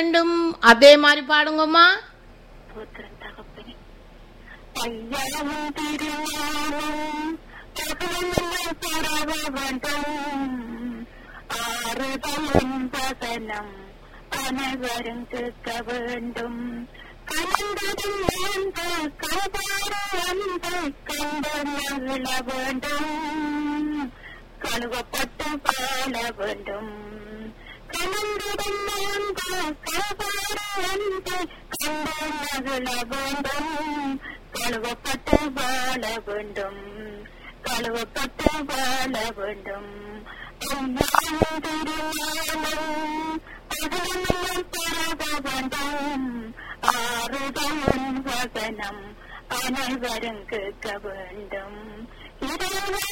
வேண்டும் அதே மாதிரி பாடுங்கம்மா ஸ்தோத்திரம் தகப்பனே ஐயாவும் திருஞானம் தகவலும் பெறவ வேண்டும் ஆறுதலும் வசனம் அனைவரும் கேட்க வேண்டும் கலந்ததும் அந்த கபார அந்த கண்டு மகிழ வேண்டும் கழுவப்பட்டு வாழ வேண்டும் கலந்ததும் அந்த கபார அந்த கண்டு மகிழ வேண்டும் கழுவப்பட்டு வாழ வேண்டும் கழுவப்பட்டு வாழ வேண்டும் அம்மாவும் திருஞானம் பகலும் பெறவ வேண்டும் ஆறுதலும் வசனம் அனைவரும் கேட்க வேண்டும் இறைவன்